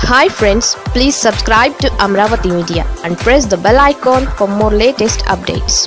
hi friends please subscribe to Amaravati media and press the bell icon for more latest updates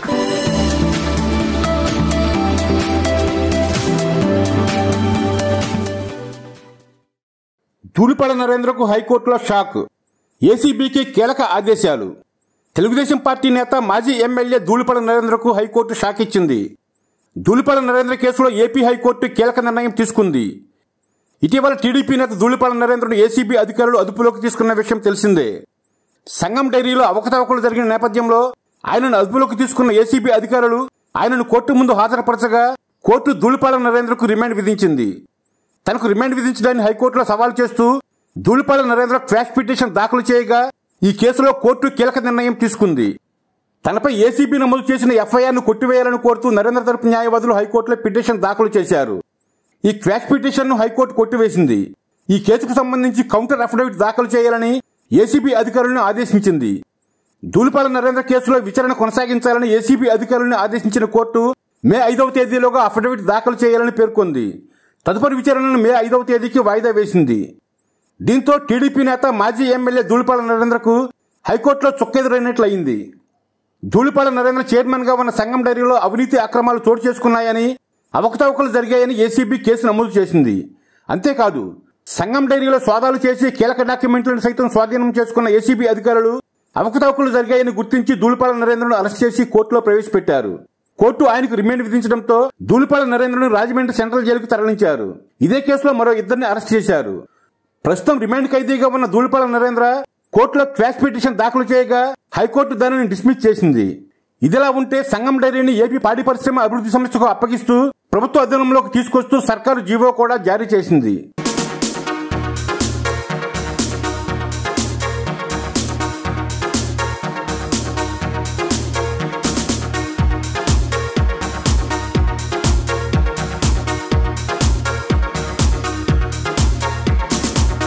Dhulipalla నరేంద్రకు హైకోర్టులో shock ఏసీబీకి కీలక ఆదేశాలు Telugu Desam party నేత మాజీ ఎమ్మెల్యే ధూళిపడ నరేంద్రకు హైకోర్టు షాక్ ఇచ్చింది ధూళిపడ నరేంద్ర కేసులో ఏపీ హైకోర్టు కీలక నిర్ణయం తీసుకుంది ఇటీవల టీడీపీ నేత ధూళిపడ నరేంద్రను ఏసీబీ అధికారులు అదుపులోకి తీసుకున్న విషయం తెలిసిందే సంఘం డైరీలో అవకతవకలు జరిగిన నేపథ్యంలో ఆయనను అదుపులోకి తీసుకున్న ఏసీబీ అధికారులు ఆయనను కోర్టు ముందు హాజరుపరచగా కోర్టు ధూళిపాల నరేంద్రకు రిమాండ్ విధించింది తనకు రిమాండ్ విధించడాన్ని హైకోర్టులో సవాల్ చేస్తూ ధూళిపాల నరేంద్ర క్వాష్ పిటిషన్ దాఖలు చేయగా ఈ కేసులో కోర్టు కీలక నిర్ణయం తీసుకుంది తనపై ఏసీబీ నమోదు చేసిన ఎఫ్ఐఆర్ను కొట్టివేయాలని కోరుతూ నరేంద్ర తరపు న్యాయవాదులు హైకోర్టులో పిటిషన్ దాఖలు చేశారు ఈ క్వాష్ పిటిషన్ను హైకోర్టు కొట్టివేసింది ఈ కేసుకు సంబంధించి కౌంటర్ అఫిడవిట్ దాఖలు చేయాలని ఏసీబీ అధికారులను ఆదేశించింది ధూళిపాల నరేంద్ర కేసులో విచారణ కొనసాగించాలని ఏసీబీ అధికారులను ఆదేశించిన కోర్టు మే ఐదవ తేదీలోగా అఫిడవిట్ దాఖలు చేయాలని పేర్కొంది తదుపరి విచారణను మే ఐదవ తేదీకి వాయిదా వేసింది దీంతో టీడీపీ నేత మాజీ ఎమ్మెల్యే ధూళిపాల నరేంద్రకు హైకోర్టులో చుక్కెదురైనట్లయింది ధూళిపాల నరేంద్ర చైర్మన్ గా ఉన్న సంఘం డైరీలో అవినీతి అక్రమాలు చోటు చేసుకున్నాయని అవకతవకలు జరిగాయని ఏసీబీ కేసు నమోదు చేసింది అంతేకాదు సంఘం డైరీలో సోదాలు చేసి కీలక డాక్యుమెంట్లను సైతం స్వాధీనం చేసుకున్న ఏసీబీ అధికారులు అవకతవకలు జరిగాయని గుర్తించి ధూళిపాల నరేంద్రను అరెస్ట్ చేసి కోర్టులో ప్రవేశపెట్టారు కోర్టు ఆయనకు రిమాండ్ విధించడంతో ధూళిపాల నరేంద్రను రాజమండ్రి సెంట్రల్ జైలుకు తరలించారు ఇదే కేసులో మరో ఇద్దరిని అరెస్ట్ చేశారు ప్రస్తుతం రిమాండ్ ఖైదీగా ఉన్న ధూళిపాల నరేంద్ర కోర్టులో క్వాష్ పిటిషన్ దాఖలు చేయగా హైకోర్టు దానిని డిస్మిస్ చేసింది ఇదిలా ఉంటే సంఘం డైరీని ఏపీ పాడి పరిశ్రమ అభివృద్ధి సంస్థకు అప్పగిస్తూ ప్రభుత్వ అధీనంలోకి తీసుకొస్తూ సర్కారు జీవో కూడా జారీ చేసింది